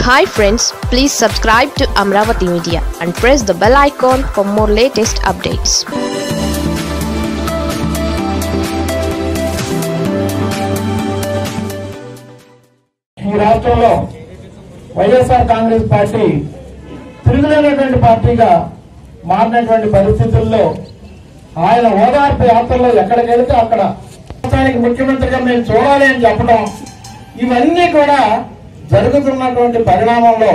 Hi friends please subscribe to Amaravati media and press the bell icon for more latest updates ఈ రాష్ట్రంలో YSR Congress party తిరుగులేనటువంటి పార్టీగా మారినటువంటి పరిస్థితుల్లో ఆయన ఓదార్పు యాత్రలో ఎక్కడికి వెళితే అక్కడ రాష్ట్రానికి ముఖ్యమంత్రిగా మేము చూడాలి అని చెప్పడం ఇవన్నీ కూడా జరుగుతున్నటువంటి పరిణామంలో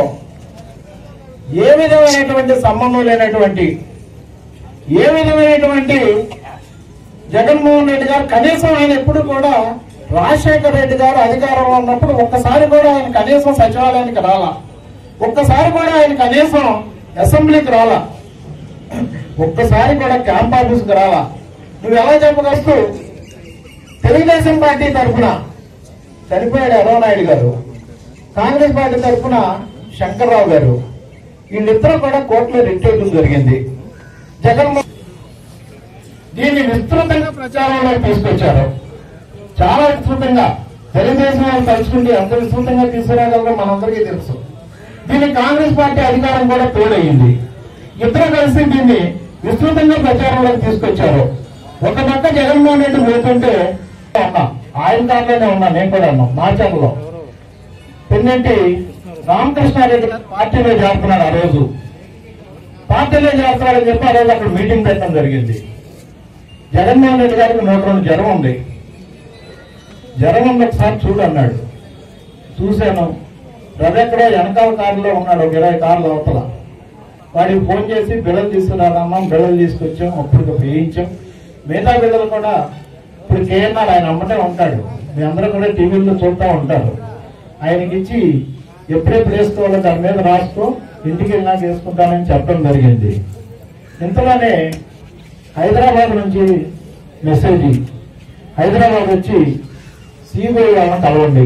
ఏ విధమైనటువంటి సంబంధం లేనటువంటి ఏ విధమైనటువంటి జగన్మోహన్ రెడ్డి గారు కనీసం ఆయన ఎప్పుడు కూడా రాజశేఖర రెడ్డి గారు అధికారంలో ఉన్నప్పుడు ఒక్కసారి కూడా ఆయన కనీసం సచివాలయానికి రాలా ఒక్కసారి కూడా ఆయన కనీసం అసెంబ్లీకి రాలా ఒక్కసారి కూడా క్యాంప్ ఆఫీస్కి రాలా నువ్వు ఎలా చెప్పగలుస్తూ తెలుగుదేశం పార్టీ తరఫున చనిపోయాడు నాయుడు గారు కాంగ్రెస్ పార్టీ తరఫున శంకర్రావు గారు వీళ్ళిద్దరూ కూడా కోర్టులో రిట్ చేయడం జరిగింది జగన్మోహన్ దీన్ని విస్తృతంగా ప్రచారంలోకి తీసుకొచ్చారు చాలా విస్తృతంగా తెలుగుదేశం వాళ్ళు తలుచుకుంటే ఎంత విస్తృతంగా తీసుకురాగలరో మనందరికీ తెలుసు దీన్ని కాంగ్రెస్ పార్టీ అధికారం కూడా తోడయింది ఇద్దరు కలిసి దీన్ని విస్తృతంగా ప్రచారంలోకి తీసుకొచ్చారు ఒక పక్క జగన్మోహన్ రెడ్డి పోతుంటే ఉన్నా ఆయన దాంట్లోనే ఉన్నా నేను కూడా ఉన్నా మాచర్లో పెన్నెంటి రామకృష్ణారెడ్డి గారు పార్టీలో చేరుతున్నాడు ఆ రోజు పార్టీలో చేరుతున్నాడని చెప్పి ఆ రోజు అక్కడ మీటింగ్ పెట్టడం జరిగింది జగన్మోహన్ రెడ్డి గారికి నూట రెండు జ్వరం ఉంది జ్వరం ఉంది ఒకసారి చూడు అన్నాడు చూశాను రవి ఎక్కడో వెనకాల కారులో ఉన్నాడు ఒక ఇరవై కార్ల అవతల వాడికి ఫోన్ చేసి బిళ్ళలు తీసుకురాదన్నాం బిళ్ళలు తీసుకొచ్చాం అప్పుడు వేయించాం మిగతా బిళ్ళలు కూడా ఇప్పుడు కేఎన్ఆర్ ఆయన అమ్మటే ఉంటాడు మీ అందరూ కూడా టీవీల్లో చూస్తూ ఉంటారు ఆయనకి ఇచ్చి ఎప్పుడెప్పుడు వేసుకోవాలో దాని మీద రాసుకో ఇంటికి వెళ్ళినాక వేసుకుంటానని చెప్పడం జరిగింది ఇంతలోనే హైదరాబాద్ నుంచి మెసేజ్ హైదరాబాద్ వచ్చి సిబిఐ వాళ్ళని కలవండి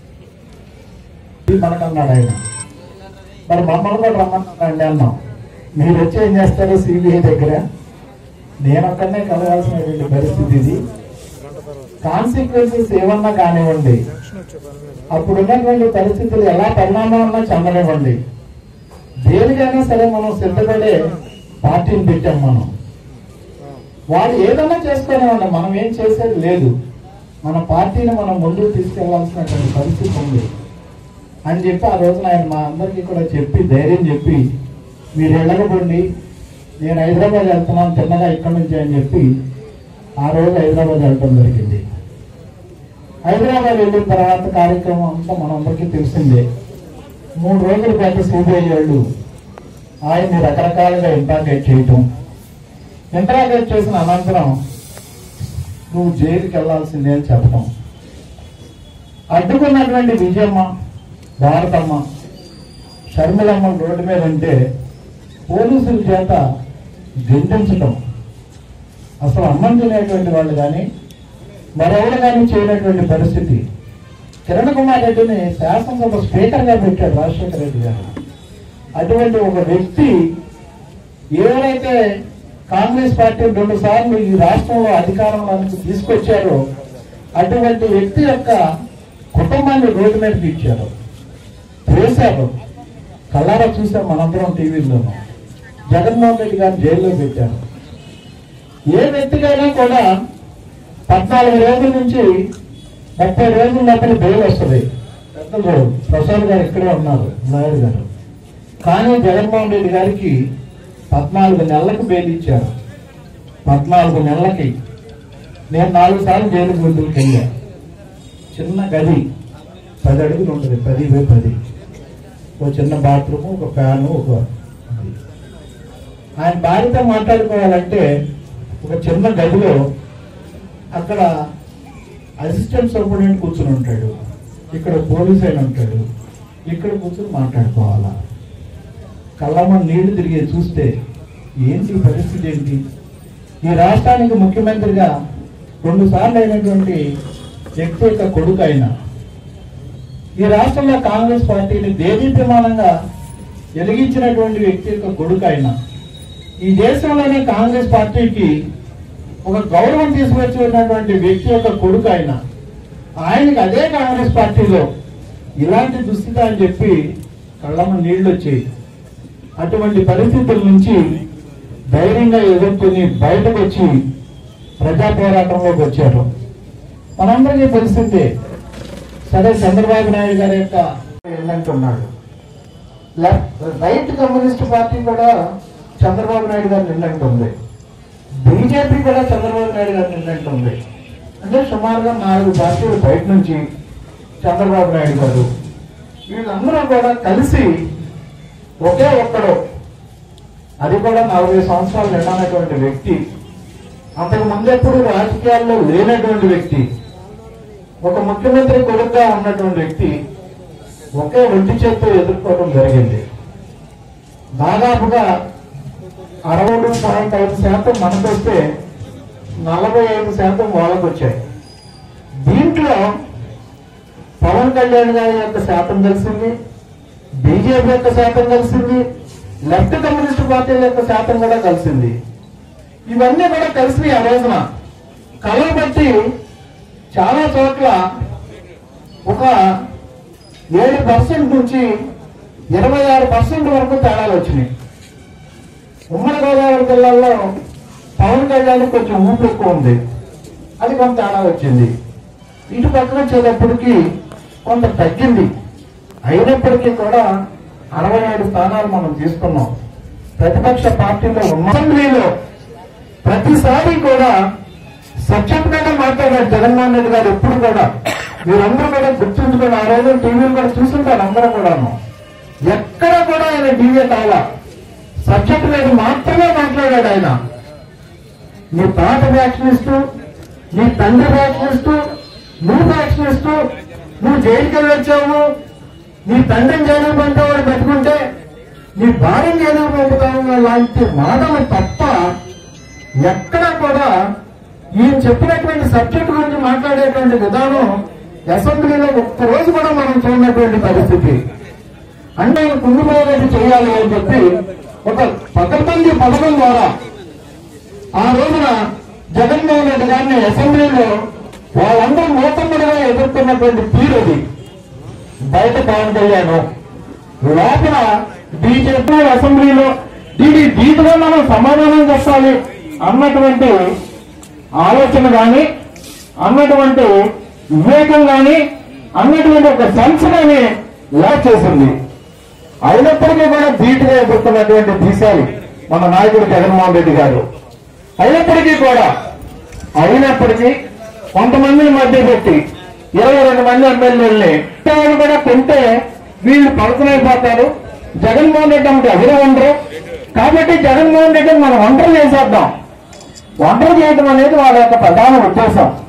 ఇది మనకన్నాడు ఆయన మరి మమ్మల్ని కూడా రమ్మన్నాడండి అన్నాం మీరు వచ్చి ఏం చేస్తారు సిబిఐ దగ్గర నేను ఒక్కనే కలగాల్సినటువంటి పరిస్థితి ఇది కాన్సిక్వెన్సెస్ ఏమన్నా కానివ్వండి అప్పుడు ఉన్నటువంటి పరిస్థితులు ఎలా పరిణామాలన్నా చెందనివ్వండి దేనికైనా సరే మనం సిద్ధపడే పార్టీని పెట్టాం మనం వాళ్ళు ఏదైనా చేసుకోనివ్వండి మనం ఏం చేసేది లేదు మన పార్టీని మనం ముందుకు తీసుకెళ్లాల్సినటువంటి పరిస్థితి ఉంది అని చెప్పి ఆ రోజున ఆయన మా అందరికీ కూడా చెప్పి ధైర్యం చెప్పి మీరు వెళ్ళకపోండి నేను హైదరాబాద్ వెళ్తున్నాను తిన్నగా ఇక్కడి నుంచి అని చెప్పి ఆ రోజు హైదరాబాద్ వెళ్ళడం జరిగింది హైదరాబాద్ వెళ్ళిన తర్వాత కార్యక్రమం అంతా మనందరికీ తెలిసిందే మూడు రోజుల పాటు సిబిఐ వాళ్ళు ఆయన్ని రకరకాలుగా ఇంటాగేట్ చేయటం ఇంటరాగేట్ చేసిన అనంతరం నువ్వు జైలుకి వెళ్లాల్సిందే అని చెప్పడం అడ్డుకున్నటువంటి విజయమ్మ భారతమ్మ షర్మిలమ్మ రోడ్డు మీద ఉంటే పోలీసుల చేత గెంటించటం అసలు అమ్మని తినేటువంటి వాళ్ళు కానీ మరెవరు కానీ చేయనటువంటి పరిస్థితి కిరణ్ కుమార్ రెడ్డిని శాసనసభ స్పీకర్గా పెట్టాడు రాజశేఖర రెడ్డి గారు అటువంటి ఒక వ్యక్తి ఎవరైతే కాంగ్రెస్ పార్టీ రెండు సార్లు ఈ రాష్ట్రంలో అధికారంలోకి తీసుకొచ్చారో అటువంటి వ్యక్తి యొక్క కుటుంబాన్ని రోడ్డు మీదకి ఇచ్చారు చేశారు కళ్ళారా చూసాం మనందరం టీవీల్లోనూ జగన్మోహన్ రెడ్డి గారిని జైల్లో పెట్టారు ఏ వ్యక్తికైనా కూడా పద్నాలుగు రోజుల నుంచి ముప్పై రోజుల లోపల బెయిల్ వస్తుంది పెద్దలు ప్రసాద్ గారు ఇక్కడే ఉన్నారు నాయుడు గారు కానీ జగన్మోహన్ రెడ్డి గారికి పద్నాలుగు నెలలకు బెయిల్ ఇచ్చారు పద్నాలుగు నెలలకి నేను నాలుగు సార్లు జైలు గుండెలకి వెళ్ళా చిన్న గది పది అడుగులు ఉంటుంది పది బై పది ఒక చిన్న బాత్రూమ్ ఒక ఫ్యాను ఒక అది. ఆయన భార్యతో మాట్లాడుకోవాలంటే ఒక చిన్న గదిలో అక్కడ అసిస్టెంట్ సూపరింటెండెంట్ కూర్చుని ఉంటాడు ఇక్కడ పోలీస్ అయిన ఉంటాడు ఇక్కడ కూర్చుని మాట్లాడుకోవాలా కళ్ళమ్మ నీళ్లు తిరిగి చూస్తే ఏంటి ఈ పరిస్థితి ఏంటి ఈ రాష్ట్రానికి ముఖ్యమంత్రిగా రెండు సార్లు అయినటువంటి వ్యక్తి యొక్క కొడుకు అయిన ఈ రాష్ట్రంలో కాంగ్రెస్ పార్టీని దేదీప్యమానంగా వెలిగించినటువంటి వ్యక్తి యొక్క కొడుకు అయిన ఈ దేశంలోనే కాంగ్రెస్ పార్టీకి ఒక గౌరవం తీసుకొచ్చినటువంటి వ్యక్తి యొక్క కొడుకు ఆయన ఆయనకి అదే కాంగ్రెస్ పార్టీలో ఇలాంటి దుస్థితి అని చెప్పి కళ్ళమ్మ నీళ్లు వచ్చాయి అటువంటి పరిస్థితుల నుంచి ధైర్యంగా ఎదుర్కొని బయటకు వచ్చి ప్రజా పోరాటంలోకి వచ్చారు మనందరికీ పరిస్థితి సరే చంద్రబాబు నాయుడు గారి యొక్క ఏంటంటున్నాడు లెఫ్ట్ రైట్ కమ్యూనిస్ట్ పార్టీ కూడా చంద్రబాబు నాయుడు గారు నిన్నంటుంది బీజేపీ కూడా చంద్రబాబు నాయుడు గారు నిన్నంటుంది అంటే సుమారుగా నాలుగు పార్టీలు బయట నుంచి చంద్రబాబు నాయుడు గారు వీళ్ళందరూ కూడా కలిసి ఒకే ఒక్కడు అది కూడా నలభై సంవత్సరాలు నిండనటువంటి వ్యక్తి అంతకు ముందెప్పుడు రాజకీయాల్లో లేనటువంటి వ్యక్తి ఒక ముఖ్యమంత్రి కొడుకుగా ఉన్నటువంటి వ్యక్తి ఒకే ఒంటి చేత్తో ఎదుర్కోవడం జరిగింది దాదాపుగా అరవై పాయింట్ ఐదు శాతం మనకు వస్తే నలభై ఐదు శాతం వాళ్ళకు వచ్చాయి దీంట్లో పవన్ కళ్యాణ్ గారి యొక్క శాతం కలిసింది బీజేపీ యొక్క శాతం కలిసింది లెఫ్ట్ కమ్యూనిస్ట్ పార్టీల యొక్క శాతం కూడా కలిసింది ఇవన్నీ కూడా కలిసి ఆ రోజున కళలు బట్టి చాలా చోట్ల ఒక ఏడు పర్సెంట్ నుంచి ఇరవై ఆరు పర్సెంట్ వరకు తేడాలు వచ్చినాయి ఉమ్మడి గోదావరి జిల్లాలో పవన్ కళ్యాణ్ కొంచెం ఊపు ఎక్కువ ఉంది అది కొంత తేడా వచ్చింది ఇటు పక్కన వచ్చేటప్పటికి కొంత తగ్గింది అయినప్పటికీ కూడా అరవై ఏడు స్థానాలు మనం తీసుకున్నాం ప్రతిపక్ష పార్టీలో ఉన్న అసెంబ్లీలో ప్రతిసారి కూడా సబ్జెక్ట్గానే మాట్లాడారు జగన్మోహన్ రెడ్డి గారు ఎప్పుడు కూడా మీరందరూ కూడా గుర్తుంచుకొని ఆ రోజు టీవీలు కూడా చూస్తుంటారు అందరూ కూడాను ఎక్కడ కూడా ఆయన డీవియేట్ అవ్వాల సబ్జెక్ట్ మీద మాత్రమే మాట్లాడాడు ఆయన నీ తాత వ్యాఖ్యనిస్తూ నీ తండ్రి వ్యాఖ్యనిస్తూ నువ్వు వ్యాఖ్యనిస్తూ నువ్వు జైలుకి వెళ్ళొచ్చావు నీ తండ్రిని జైలుకి పంపేవాడు పెట్టుకుంటే నీ భార్యను జైలుకి పంపుతావు లాంటి మాటలు తప్ప ఎక్కడా కూడా ఈయన చెప్పినటువంటి సబ్జెక్ట్ గురించి మాట్లాడేటువంటి విధానం అసెంబ్లీలో ఒక్క రోజు కూడా మనం చూడనటువంటి పరిస్థితి అంటే ఆయన కుంగిపోయేటట్టు చేయాలి అని చెప్పి ఒక పకడ్బందీ పథకం ద్వారా ఆ రోజున జగన్మోహన్ రెడ్డి గారిని అసెంబ్లీలో వాళ్ళందరూ మూతమ్మడిగా ఎదుర్కొన్నటువంటి తీరు అది బయట పవన్ కళ్యాణ్ లోపల బీజేపీ అసెంబ్లీలో దీని దీంట్లో మనం సమాధానం చెప్పాలి అన్నటువంటి ఆలోచన గాని అన్నటువంటి వివేకం గాని అన్నటువంటి ఒక సెన్స్ గాని లాక్ చేసింది అయినప్పటికీ కూడా ధీటుగా ఎదుర్కొన్నటువంటి దిశాలు మన నాయకుడు జగన్మోహన్ రెడ్డి గారు అయినప్పటికీ కూడా అయినప్పటికీ కొంతమందిని మధ్య పెట్టి ఇరవై రెండు మంది ఎమ్మెల్యేలని వాళ్ళు కూడా కొంటే వీళ్ళు పలకనైపోతారు జగన్మోహన్ రెడ్డి అంటే ఎవరు ఉండరు కాబట్టి జగన్మోహన్ రెడ్డిని మనం ఒంటరి చేసేద్దాం ఒంటరి చేయడం అనేది వాళ్ళ యొక్క ప్రధాన ఉద్దేశం